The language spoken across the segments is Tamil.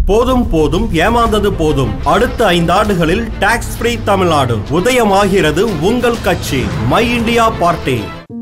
போதும் போதும் ஏமாந்தது போதும் அடுத்த ஐந்தாண்டுகளில் டாக்ஸ் ஃப்ரீ தமிழ்நாடு உதயமாகிறது உங்கள் கட்சி மை இந்தியா பார்ட்டி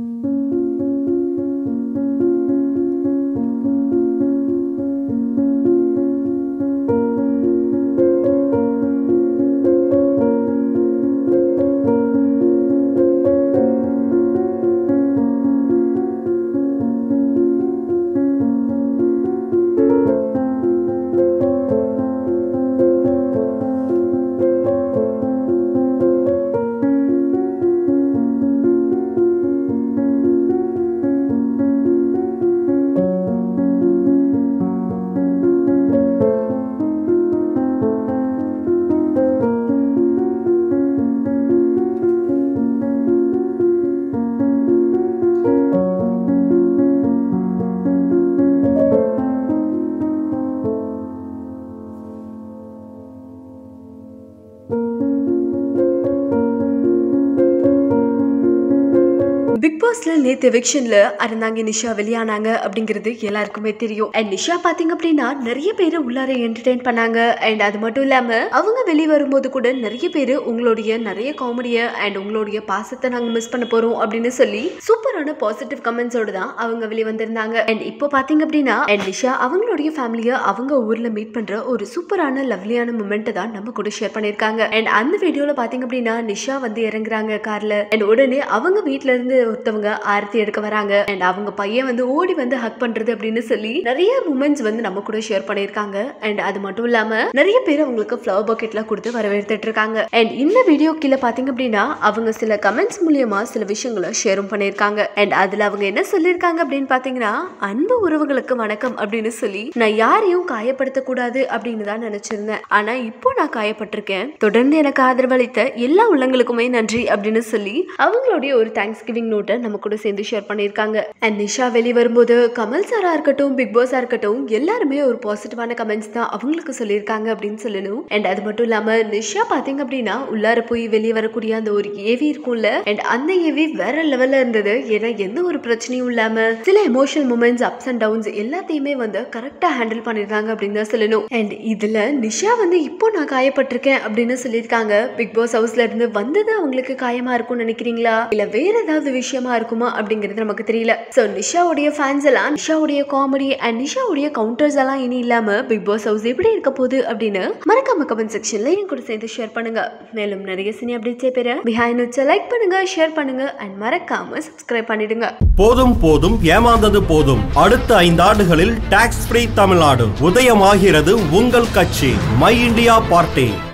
பிக் பாஸ்ல நேத்து எவிக்ஷன்ல அருந்தாங்க நிஷா வெளியானாங்க அப்படிங்கிறது எல்லாருக்குமே தெரியும் அண்ட் நிஷா பாத்தீங்க அப்படின்னா நிறைய பேர் உள்ளார என்டர்டெயின் பண்ணாங்க அண்ட் அது மட்டும் இல்லாம அவங்க வெளியே வரும்போது கூட நிறைய பேர் உங்களுடைய நிறைய காமெடிய அண்ட் உங்களுடைய பாசத்தை நாங்க மிஸ் பண்ண போறோம் அப்படின்னு சொல்லி சூப்பரான பாசிட்டிவ் கமெண்ட்ஸோட தான் அவங்க வெளியே வந்திருந்தாங்க அண்ட் இப்போ பாத்தீங்க அப்படின்னா அண்ட் நிஷா அவங்களுடைய ஃபேமிலிய அவங்க ஊர்ல மீட் பண்ற ஒரு சூப்பரான லவ்லியான மூமெண்ட் தான் நம்ம கூட ஷேர் பண்ணிருக்காங்க அண்ட் அந்த வீடியோல பாத்தீங்க அப்படின்னா நிஷா வந்து இறங்குறாங்க கார்ல அண்ட் உடனே அவங்க வீட்ல இருந்து ஒருத்தவங்க ஆரத்தி எடுக்க வராங்க அண்ட் அவங்க பையன் வந்து ஓடி வந்து ஹக் பண்றது அப்படின்னு சொல்லி நிறைய மூமெண்ட்ஸ் வந்து நம்ம கூட ஷேர் பண்ணிருக்காங்க அண்ட் அது மட்டும் இல்லாம நிறைய பேர் அவங்களுக்கு ஃப்ளவர் பக்கெட்லாம் கொடுத்து வரவேற்றுட்டு இருக்காங்க அண்ட் இந்த வீடியோ கீழே பாத்தீங்க அப்படின்னா அவங்க சில கமெண்ட்ஸ் மூலியமா சில விஷயங்களை ஷேரும் பண்ணிருக்காங்க அண்ட் அதுல அவங்க என்ன சொல்லியிருக்காங்க அப்படின்னு பாத்தீங்கன்னா அன்பு உறவுகளுக்கு வணக்கம் அப்படின்னு சொல்லி நான் யாரையும் காயப்படுத்த கூடாது அப்படின்னு தான் நினைச்சிருந்தேன் ஆனா இப்போ நான் காயப்பட்டிருக்கேன் தொடர்ந்து எனக்கு ஆதரவளித்த எல்லா உள்ளங்களுக்குமே நன்றி அப்படின்னு சொல்லி அவங்களுடைய ஒரு தேங்க்ஸ் கிவிங் நோட்டை நம்ம கூட சேர்ந்து ஷேர் பண்ணியிருக்காங்க அண்ட் நிஷா வெளியே வரும்போது கமல் சாரா இருக்கட்டும் பிக் பாஸா இருக்கட்டும் எல்லாருமே ஒரு பாசிட்டிவான கமெண்ட்ஸ் தான் அவங்களுக்கு சொல்லியிருக்காங்க அப்படின்னு சொல்லணும் அண்ட் அது மட்டும் இல்லாம நிஷா பாத்தீங்க அப்படின்னா உள்ளார போய் வெளியே வரக்கூடிய அந்த ஒரு ஏவி இருக்கும்ல அண்ட் அந்த ஏவி வேற லெவல்ல இருந்தது ஏன்னா எந்த ஒரு பிரச்சனையும் இல்லாம சில emotional moments ups and downs எல்லாத்தையுமே வந்து கரெக்டா ஹேண்டில் பண்ணிருக்காங்க அப்படின்னு தான் சொல்லணும் அண்ட் இதுல நிஷா வந்து இப்போ நான் காயப்பட்டிருக்கேன் அப்படின்னு சொல்லியிருக்காங்க பிக் பாஸ் ஹவுஸ்ல இருந்து வந்தது அவங்களுக்கு காயமா இருக்கும்னு நினைக்கிறீங்களா இல்ல வேற ஏதாவது விஷயமா இருக்குமா அப்படிங்கிறது நமக்கு தெரியல சோ நிஷாவுடைய ஃபேன்ஸ் எல்லாம் நிஷாவுடைய காமெடி அண்ட் நிஷாவுடைய கவுண்டர்ஸ் எல்லாம் இனி இல்லாம பிக் பாஸ் ஹவுஸ் எப்படி இருக்க போகுது அப்படின்னு மறக்காம கமெண்ட் செக்ஷன்ல என் கூட சேர்ந்து ஷேர் பண்ணுங்க மேலும் நிறைய சினி அப்டேட்ஸை பெற பிஹைண்ட் வச்ச லைக் பண்ணுங்க ஷேர் பண்ணுங்க அண்ட் மறக்காம சப்ஸ்கிரைப் பண்ணிடுங்க போதும் போதும் ஏமாந்தது போதும் அடுத்த ஐந்தாண்டுகளில் டாக்ஸ் ஃப்ரீ தமிழ்நாடு உதயமாகிறது உங்கள் கட்சி மை இந்தியா பார்ட்டி